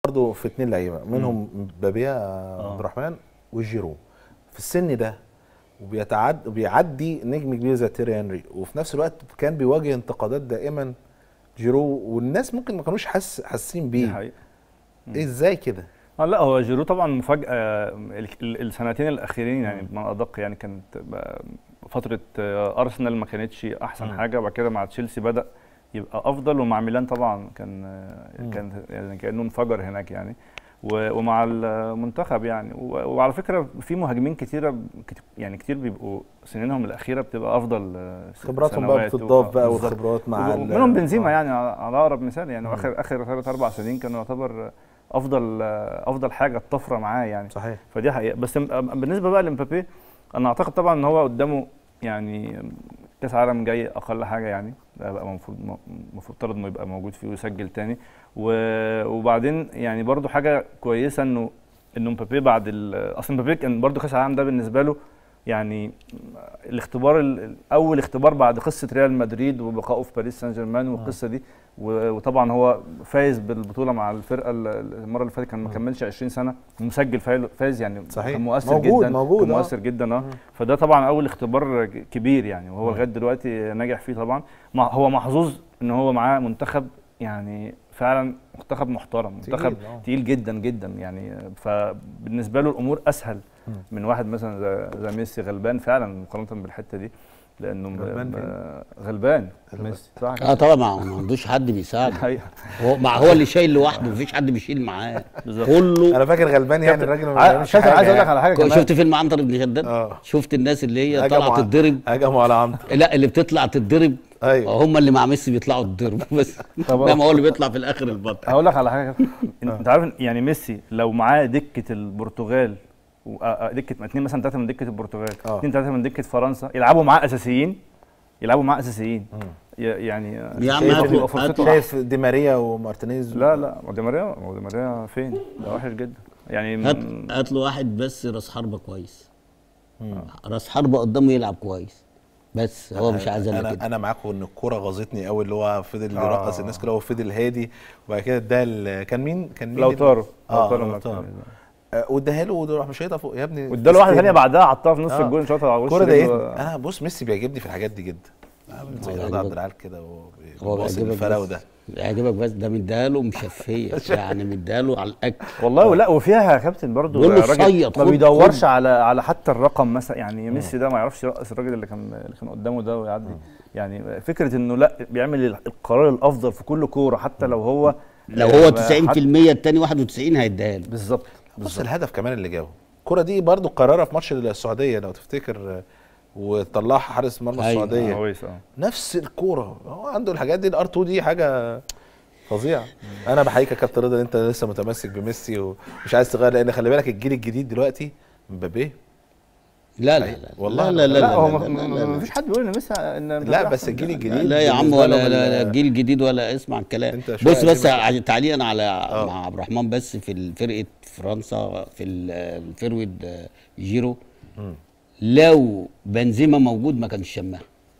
برضه في اتنين لعيبه منهم مبابي عبد الرحمن وجيرو في السن ده وبيتعد بيعدي نجم كبير زي تيري هنري وفي نفس الوقت كان بيواجه انتقادات دائما جيرو والناس ممكن ما كانوش حس حاسين دي بيه حقيقة إيه ازاي كده اه لا هو جيرو طبعا مفاجاه ال- ال- السنتين الاخيرين يعني بمعنى ادق يعني كانت بقى فتره آه، ارسنال ما كانتش احسن مم. حاجه وبعد كده مع تشيلسي بدا يبقى افضل ومع ميلان طبعا كان آه، مم. كان يعني كانه انفجر هناك يعني و- ومع المنتخب يعني و- وعلى فكره في مهاجمين كتيره كت- يعني كتير بيبقوا سنينهم الاخيره بتبقى افضل آه، س- خبراتهم بقى سنوات و- بتضاف بقى بالظبط. والخبرات مع ال- منهم بنزيما آه. يعني على على اقرب مثال يعني مم. اخر اخر ثلاث اربع سنين كانوا يعتبر افضل افضل حاجه الطفره معاه يعني صحيح فدي حقيقه بس م- بالنسبه بقى لمبابي انا اعتقد طبعا ان هو قدامه يعني كاس عالم جاي اقل حاجه يعني ده بقى المفروض المفروض طرد انه يبقى موجود فيه ويسجل تاني و- وبعدين يعني برضو حاجه كويسه انه انه مبابي بعد ال- اصل مبابي كان برضو كاس العالم ده بالنسبه له يعني الاختبار ال- اول اختبار بعد قصه ريال مدريد وبقائه في باريس سان جيرمان والقصه دي و- وطبعا هو فايز بالبطوله مع الفرقه ال- المره اللي فاتت كان ما مم. كملش 20 سنه ومسجل فايل- فايز يعني صحيح. كان مؤثر موجود- جدا موجود، كان آه. مؤثر جدا اه مم. فده طبعا اول اختبار ج- كبير يعني وهو مم. لغايه دلوقتي ناجح فيه طبعا مع- هو محظوظ ان هو معاه منتخب يعني فعلا منتخب محترم منتخب تقيل، آه. تقيل جدا جدا يعني فبالنسبه له الامور اسهل مم. من واحد مثلا زي, زي ميسي غلبان فعلا مقارنه بالحته دي لانه م- غلبان م- فين؟ غلبان غلبان. ميسي صح اه طبعا ما ما عندوش حد بيساعده حقيقة. هو مع هو اللي شايل لوحده مفيش حد بيشيل معاه بالظبط. كله انا فاكر غلبان يعني الراجل ما ع- بيعملش شايف حاجه عايز اقول لك يعني. على حاجه كمان شفت فيلم عنتر بن شداد اه شفت الناس اللي هي هجموا طالعه على- تتضرب هجموا على عمرو لا اللي بتطلع تتضرب ايوه هم اللي مع ميسي بيطلعوا تتضرب بس طب انما هو اللي بيطلع في الاخر البطل هقول لك على حاجه انت عارف يعني ميسي لو معاه دكه البرتغال و- آه، آه، دكه اثنين مثلا ثلاثه من دكه البرتغال آه. اثنين ثلاثه من دكه فرنسا يلعبوا معاه اساسيين يلعبوا معاه اساسيين مم. ي- يعني آه، يا عم شايف هاتوا- تبقى فرصته هاتوا- أحسن. شايف دي ماريا ومارتينيز لا لا هو دي ماريا هو دي ماريا فين ده وحش جدا يعني هات م- هات له واحد بس راس حربه كويس مم. راس حربه قدامه يلعب كويس بس هو مش عايز الا انا كده انا معاكم ان الكوره غاظتني قوي اللي هو فضل آه. يرقص الناس كلها وفضل هادي وبعد كده اداها ال- كان مين كان مين لو طاروا اه لو طاروا لو مارتينيز. طاروا آه، واداها له وراح مش هيطلع فوق يا ابني واداله واحده تستلم. ثانيه بعدها حطها في نص آه. الجول شاطها على وش الكوره ده ايه رجله. انا بص ميسي بيعجبني في الحاجات دي جدا عامل زي هو رضا عبد بيعجبك. العال كده هو وباص بيعجبك الفراوده بس بيعجبك بس ده مديها مشفيه يعني مديها له على الاكل والله لا وفيها يا كابتن برضو بيقول له الراجل صيد، ما خد- بيدورش خد. على على حتى الرقم مثلا يعني ميسي ده ما يعرفش يرقص الراجل اللي كان اللي كان قدامه ده ويعدي يعني فكره انه لا بيعمل القرار الافضل في كل كوره حتى لو هو لو هو حتى- 90% التاني 91 هيديها له بالظبط بص بالظبط الهدف كمان اللي جابه الكوره دي برضو قرارها في ماتش السعوديه لو تفتكر آه، وطلعها حارس مرمى أيوة. السعوديه كويس اه نفس الكوره هو عنده الحاجات دي الار 2 دي حاجه فظيعه انا بحييك يا كابتن رضا ان انت لسه متمسك بميسي ومش عايز تغير لان خلي بالك الجيل الجديد دلوقتي مبابي لا لا لا والله لا لا لا لا هو لا ما- لا ما لا ما فيش حد بيقول ان ميسي ان لا مبابي بس أحسن. الجيل لا, الجديد لا يا عم بالنسبة ولا لهم لا, لا ال- الجيل الجديد ولا اسمع الكلام أنت شوية بص بس قديم ع- تعليقا على آه. مع عبد الرحمن بس في فرقه فرنسا في ال- الفيرود آه، جيرو مم. لو بنزيما موجود ما كانش شمها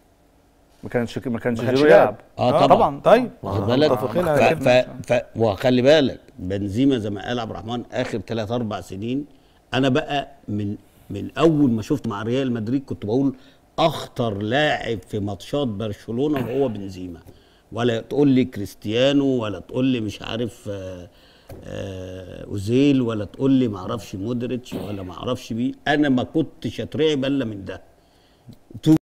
ما كانش ما كانش ما كانش جيرو لاعب. يلعب اه طبعا طبعا طيب واخد بالك متفقين ف... على ف... ف... وخلي بالك بنزيما زي ما قال عبد الرحمن اخر ثلاث اربع سنين انا بقى من من اول ما شفت مع ريال مدريد كنت بقول اخطر لاعب في ماتشات برشلونه وهو بنزيما ولا تقول لي كريستيانو ولا تقول لي مش عارف آه آه اوزيل ولا تقول لي ما اعرفش مودريتش ولا ما اعرفش بيه انا ما كنتش اترعب الا من ده